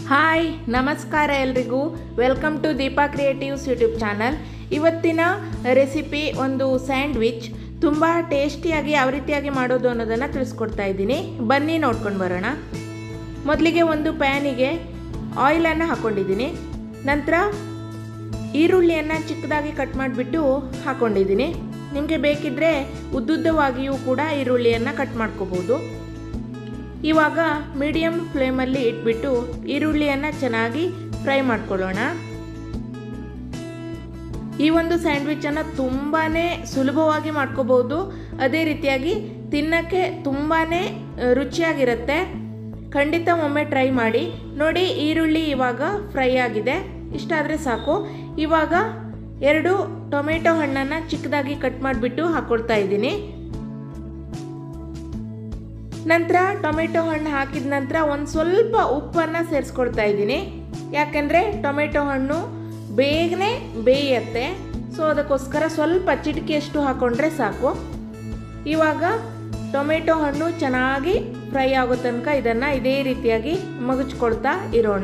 hi ನಮಸ್ಕಾರ ಎಲ್ರಿಗೂ welcome to Deepa creatives YouTube channel ಇವತ್ತಿನ ರೆಸಿಪಿ ಒಂದು ಸ್ಯಾಂಡ್ವಿಚ್ ತುಂಬ ಟೇಸ್ಟಿಯಾಗಿ ಯಾವ ರೀತಿಯಾಗಿ ಮಾಡೋದು ಅನ್ನೋದನ್ನು ತಿಳಿಸ್ಕೊಡ್ತಾ ಇದ್ದೀನಿ ಬನ್ನಿ ನೋಡ್ಕೊಂಡು ಬರೋಣ ಮೊದಲಿಗೆ ಒಂದು ಪ್ಯಾನಿಗೆ ಆಯಿಲನ್ನು ಹಾಕ್ಕೊಂಡಿದ್ದೀನಿ ನಂತರ ಈರುಳ್ಳಿಯನ್ನು ಚಿಕ್ಕದಾಗಿ ಕಟ್ ಮಾಡಿಬಿಟ್ಟು ಹಾಕ್ಕೊಂಡಿದ್ದೀನಿ ನಿಮಗೆ ಬೇಕಿದ್ದರೆ ಉದ್ದುದ್ದವಾಗಿಯೂ ಕೂಡ ಈರುಳ್ಳಿಯನ್ನು ಕಟ್ ಮಾಡ್ಕೋಬೋದು ಇವಾಗ ಮೀಡಿಯಮ್ ಫ್ಲೇಮಲ್ಲಿ ಇಟ್ಬಿಟ್ಟು ಈರುಳ್ಳಿಯನ್ನು ಚೆನ್ನಾಗಿ ಫ್ರೈ ಮಾಡ್ಕೊಳ್ಳೋಣ ಈ ಒಂದು ಸ್ಯಾಂಡ್ವಿಚನ್ನು ತುಂಬಾ ಸುಲಭವಾಗಿ ಮಾಡ್ಕೋಬೋದು ಅದೇ ರೀತಿಯಾಗಿ ತಿನ್ನೋಕ್ಕೆ ತುಂಬಾ ರುಚಿಯಾಗಿರುತ್ತೆ ಖಂಡಿತ ಒಮ್ಮೆ ಟ್ರೈ ಮಾಡಿ ನೋಡಿ ಈರುಳ್ಳಿ ಇವಾಗ ಫ್ರೈ ಆಗಿದೆ ಇಷ್ಟಾದರೆ ಸಾಕು ಇವಾಗ ಎರಡು ಟೊಮೆಟೊ ಹಣ್ಣನ್ನು ಚಿಕ್ಕದಾಗಿ ಕಟ್ ಮಾಡಿಬಿಟ್ಟು ಹಾಕ್ಕೊಳ್ತಾ ಇದ್ದೀನಿ ನಂತರ ಟೊಮೆಟೊ ಹಣ್ಣು ಹಾಕಿದ ನಂತರ ಒಂದು ಸ್ವಲ್ಪ ಉಪ್ಪನ್ನು ಸೇರಿಸ್ಕೊಳ್ತಾ ಇದ್ದೀನಿ ಯಾಕೆಂದರೆ ಟೊಮೆಟೊ ಹಣ್ಣು ಬೇಗನೆ ಬೇಯುತ್ತೆ ಸೊ ಅದಕ್ಕೋಸ್ಕರ ಸ್ವಲ್ಪ ಚಿಟಿಕೆಯಷ್ಟು ಹಾಕ್ಕೊಂಡ್ರೆ ಸಾಕು ಇವಾಗ ಟೊಮೆಟೊ ಹಣ್ಣು ಚೆನ್ನಾಗಿ ಫ್ರೈ ಆಗೋ ತನಕ ಇದನ್ನು ಇದೇ ರೀತಿಯಾಗಿ ಮಗುಚ್ಕೊಳ್ತಾ ಇರೋಣ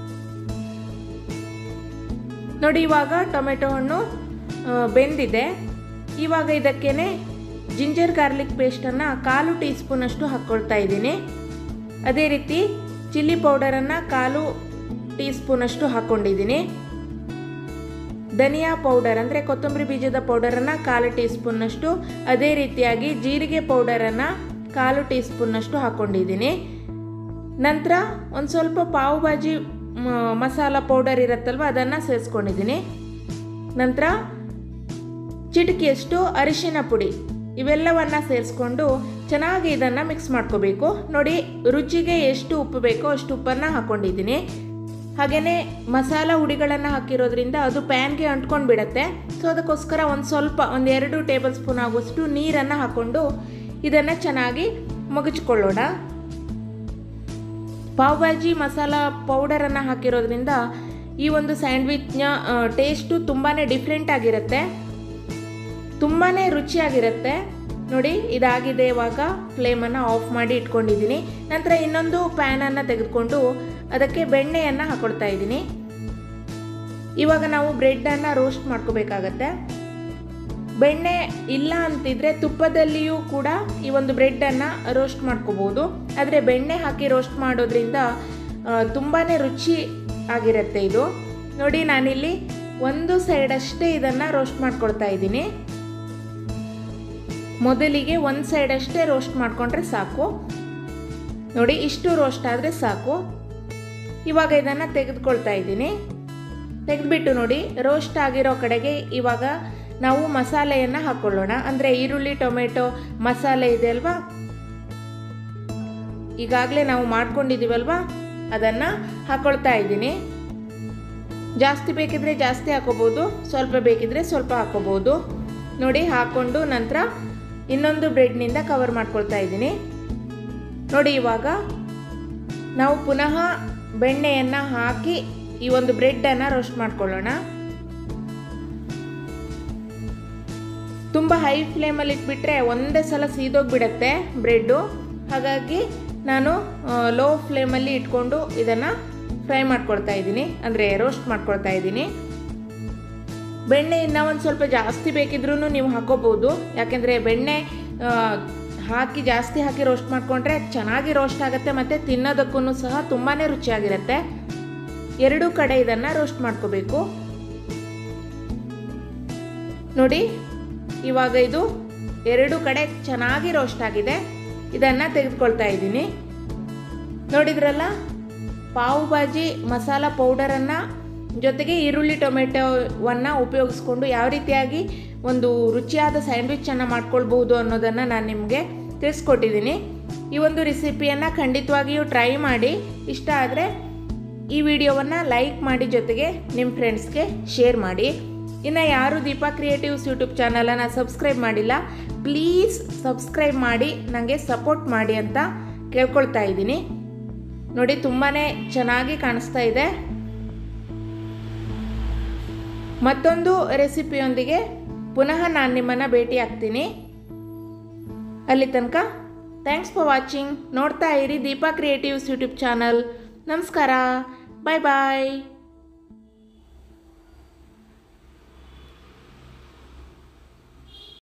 ನೋಡಿ ಇವಾಗ ಟೊಮೆಟೊ ಹಣ್ಣು ಬೆಂದಿದೆ ಇವಾಗ ಇದಕ್ಕೇನೆ ಜಿಂಜರ್ ಗಾರ್ಲಿಕ್ ಪೇಸ್ಟನ್ನು ಕಾಲು ಟೀ ಸ್ಪೂನಷ್ಟು ಹಾಕ್ಕೊಳ್ತಾ ಇದ್ದೀನಿ ಅದೇ ರೀತಿ ಚಿಲ್ಲಿ ಪೌಡರನ್ನು ಕಾಲು ಟೀ ಸ್ಪೂನಷ್ಟು ಹಾಕ್ಕೊಂಡಿದ್ದೀನಿ ಧನಿಯಾ ಪೌಡರ್ ಅಂದರೆ ಕೊತ್ತಂಬರಿ ಬೀಜದ ಪೌಡರನ್ನು ಕಾಲು ಟೀ ಸ್ಪೂನ್ನಷ್ಟು ಅದೇ ರೀತಿಯಾಗಿ ಜೀರಿಗೆ ಪೌಡರನ್ನು ಕಾಲು ಟೀ ಸ್ಪೂನ್ನಷ್ಟು ಹಾಕ್ಕೊಂಡಿದ್ದೀನಿ ನಂತರ ಒಂದು ಸ್ವಲ್ಪ ಪಾವ್ ಭಾಜಿ ಮಸಾಲ ಪೌಡರ್ ಇರುತ್ತಲ್ವ ಅದನ್ನು ಸೇರಿಸ್ಕೊಂಡಿದ್ದೀನಿ ನಂತರ ಚಿಟಿಕೆಯಷ್ಟು ಅರಿಶಿನ ಪುಡಿ ಇವೆಲ್ಲವನ್ನು ಸೇರಿಸ್ಕೊಂಡು ಚೆನ್ನಾಗಿ ಇದನ್ನು ಮಿಕ್ಸ್ ಮಾಡ್ಕೋಬೇಕು ನೋಡಿ ರುಚಿಗೆ ಎಷ್ಟು ಉಪ್ಪು ಬೇಕೋ ಅಷ್ಟು ಉಪ್ಪನ್ನು ಹಾಕ್ಕೊಂಡಿದ್ದೀನಿ ಹಾಗೆಯೇ ಮಸಾಲ ಹುಡಿಗಳನ್ನು ಹಾಕಿರೋದ್ರಿಂದ ಅದು ಪ್ಯಾನ್ಗೆ ಅಂಟ್ಕೊಂಡು ಬಿಡುತ್ತೆ ಸೊ ಅದಕ್ಕೋಸ್ಕರ ಒಂದು ಸ್ವಲ್ಪ ಒಂದು ಎರಡು ಟೇಬಲ್ ಸ್ಪೂನ್ ಆಗುವಷ್ಟು ನೀರನ್ನು ಹಾಕ್ಕೊಂಡು ಇದನ್ನು ಚೆನ್ನಾಗಿ ಮಗುಚ್ಕೊಳ್ಳೋಣ ಪಾವ್ ಭಾಜಿ ಮಸಾಲ ಪೌಡರನ್ನು ಹಾಕಿರೋದ್ರಿಂದ ಈ ಒಂದು ಸ್ಯಾಂಡ್ವಿಚ್ನ ಟೇಸ್ಟು ತುಂಬಾ ಡಿಫ್ರೆಂಟ್ ಆಗಿರುತ್ತೆ ತುಂಬಾ ರುಚಿಯಾಗಿರುತ್ತೆ ನೋಡಿ ಇದಾಗಿದೆ ಇವಾಗ ಫ್ಲೇಮನ್ನು ಆಫ್ ಮಾಡಿ ಇಟ್ಕೊಂಡಿದ್ದೀನಿ ನಂತರ ಇನ್ನೊಂದು ಪ್ಯಾನನ್ನು ತೆಗೆದುಕೊಂಡು ಅದಕ್ಕೆ ಬೆಣ್ಣೆಯನ್ನು ಹಾಕೊಳ್ತಾ ಇದ್ದೀನಿ ಇವಾಗ ನಾವು ಬ್ರೆಡ್ಡನ್ನು ರೋಸ್ಟ್ ಮಾಡ್ಕೋಬೇಕಾಗತ್ತೆ ಬೆಣ್ಣೆ ಇಲ್ಲ ಅಂತಿದ್ರೆ ತುಪ್ಪದಲ್ಲಿಯೂ ಕೂಡ ಈ ಒಂದು ಬ್ರೆಡ್ಡನ್ನು ರೋಸ್ಟ್ ಮಾಡ್ಕೋಬೋದು ಆದರೆ ಬೆಣ್ಣೆ ಹಾಕಿ ರೋಸ್ಟ್ ಮಾಡೋದ್ರಿಂದ ತುಂಬಾ ರುಚಿ ಆಗಿರುತ್ತೆ ಇದು ನೋಡಿ ನಾನಿಲ್ಲಿ ಒಂದು ಸೈಡಷ್ಟೇ ಇದನ್ನು ರೋಸ್ಟ್ ಮಾಡ್ಕೊಳ್ತಾ ಇದ್ದೀನಿ ಮೊದಲಿಗೆ ಒಂದು ಸೈಡ್ ಅಷ್ಟೇ ರೋಸ್ಟ್ ಮಾಡಿಕೊಂಡ್ರೆ ಸಾಕು ನೋಡಿ ಇಷ್ಟು ರೋಸ್ಟ್ ಆದರೆ ಸಾಕು ಇವಾಗ ಇದನ್ನು ತೆಗೆದುಕೊಳ್ತಾ ಇದ್ದೀನಿ ತೆಗೆದುಬಿಟ್ಟು ನೋಡಿ ರೋಸ್ಟ್ ಆಗಿರೋ ಕಡೆಗೆ ಇವಾಗ ನಾವು ಮಸಾಲೆಯನ್ನು ಹಾಕ್ಕೊಳ್ಳೋಣ ಅಂದರೆ ಈರುಳ್ಳಿ ಟೊಮೆಟೊ ಮಸಾಲೆ ಇದೆ ಅಲ್ವಾ ಈಗಾಗಲೇ ನಾವು ಮಾಡ್ಕೊಂಡಿದ್ದೀವಲ್ವಾ ಅದನ್ನು ಹಾಕ್ಕೊಳ್ತಾ ಇದ್ದೀನಿ ಜಾಸ್ತಿ ಬೇಕಿದ್ರೆ ಜಾಸ್ತಿ ಹಾಕೋಬೋದು ಸ್ವಲ್ಪ ಬೇಕಿದ್ರೆ ಸ್ವಲ್ಪ ಹಾಕೋಬೋದು ನೋಡಿ ಹಾಕ್ಕೊಂಡು ನಂತರ ಇನ್ನೊಂದು ಬ್ರೆಡ್ನಿಂದ ಕವರ್ ಮಾಡ್ಕೊಳ್ತಾ ಇದ್ದೀನಿ ನೋಡಿ ಇವಾಗ ನಾವು ಪುನಃ ಬೆಣ್ಣೆಯನ್ನು ಹಾಕಿ ಈ ಒಂದು ಬ್ರೆಡ್ಡನ್ನು ರೋಸ್ಟ್ ಮಾಡ್ಕೊಳ್ಳೋಣ ತುಂಬ ಹೈ ಫ್ಲೇಮಲ್ಲಿ ಇಟ್ಬಿಟ್ರೆ ಒಂದೇ ಸಲ ಸೀದೋಗಿಬಿಡತ್ತೆ ಬ್ರೆಡ್ಡು ಹಾಗಾಗಿ ನಾನು ಲೋ ಫ್ಲೇಮಲ್ಲಿ ಇಟ್ಕೊಂಡು ಇದನ್ನು ಫ್ರೈ ಮಾಡ್ಕೊಳ್ತಾ ಇದ್ದೀನಿ ಅಂದರೆ ರೋಸ್ಟ್ ಮಾಡ್ಕೊಳ್ತಾ ಇದ್ದೀನಿ ಬೆಣ್ಣೆ ಇನ್ನೂ ಒಂದು ಸ್ವಲ್ಪ ಜಾಸ್ತಿ ಬೇಕಿದ್ರೂ ನೀವು ಹಾಕೋಬೋದು ಯಾಕೆಂದರೆ ಬೆಣ್ಣೆ ಹಾಕಿ ಜಾಸ್ತಿ ಹಾಕಿ ರೋಸ್ಟ್ ಮಾಡಿಕೊಂಡ್ರೆ ಚೆನ್ನಾಗಿ ರೋಸ್ಟ್ ಆಗುತ್ತೆ ಮತ್ತು ತಿನ್ನೋದಕ್ಕೂ ಸಹ ತುಂಬಾ ರುಚಿಯಾಗಿರುತ್ತೆ ಎರಡೂ ಕಡೆ ಇದನ್ನು ರೋಸ್ಟ್ ಮಾಡ್ಕೋಬೇಕು ನೋಡಿ ಇವಾಗ ಇದು ಎರಡು ಕಡೆ ಚೆನ್ನಾಗಿ ರೋಸ್ಟ್ ಆಗಿದೆ ಇದನ್ನು ತೆಗೆದುಕೊಳ್ತಾ ಇದ್ದೀನಿ ನೋಡಿದ್ರಲ್ಲ ಪಾವ್ ಭಾಜಿ ಮಸಾಲ ಪೌಡರನ್ನು ಜೊತೆಗೆ ಈರುಳ್ಳಿ ಟೊಮೆಟೊವನ್ನು ಉಪಯೋಗಿಸ್ಕೊಂಡು ಯಾವ ರೀತಿಯಾಗಿ ಒಂದು ರುಚಿಯಾದ ಸ್ಯಾಂಡ್ವಿಚನ್ನು ಮಾಡ್ಕೊಳ್ಬಹುದು ಅನ್ನೋದನ್ನು ನಾನು ನಿಮಗೆ ತಿಳಿಸ್ಕೊಟ್ಟಿದ್ದೀನಿ ಈ ಒಂದು ರೆಸಿಪಿಯನ್ನು ಖಂಡಿತವಾಗಿಯೂ ಟ್ರೈ ಮಾಡಿ ಇಷ್ಟ ಆದರೆ ಈ ವಿಡಿಯೋವನ್ನು ಲೈಕ್ ಮಾಡಿ ಜೊತೆಗೆ ನಿಮ್ಮ ಫ್ರೆಂಡ್ಸ್ಗೆ ಶೇರ್ ಮಾಡಿ ಇನ್ನು ಯಾರು ದೀಪಾ ಕ್ರಿಯೇಟಿವ್ಸ್ ಯೂಟ್ಯೂಬ್ ಚಾನಲನ್ನು ಸಬ್ಸ್ಕ್ರೈಬ್ ಮಾಡಿಲ್ಲ ಪ್ಲೀಸ್ ಸಬ್ಸ್ಕ್ರೈಬ್ ಮಾಡಿ ನನಗೆ ಸಪೋರ್ಟ್ ಮಾಡಿ ಅಂತ ಕೇಳ್ಕೊಳ್ತಾ ಇದ್ದೀನಿ ನೋಡಿ ತುಂಬಾ ಚೆನ್ನಾಗಿ ಕಾಣಿಸ್ತಾ ಇದೆ ಮತ್ತೊಂದು ರೆಸಿಪಿಯೊಂದಿಗೆ ಪುನಃ ನಾನು ನಿಮ್ಮನ್ನು ಭೇಟಿ ಆಗ್ತೀನಿ ಅಲ್ಲಿ ತನಕ ಥ್ಯಾಂಕ್ಸ್ ಫಾರ್ ವಾಚಿಂಗ್ ನೋಡ್ತಾ ಇರಿ ದೀಪಾ ಕ್ರಿಯೇಟಿವ್ಸ್ ಯೂಟ್ಯೂಬ್ ಚಾನಲ್ ನಮಸ್ಕಾರ ಬಾಯ್ ಬಾಯ್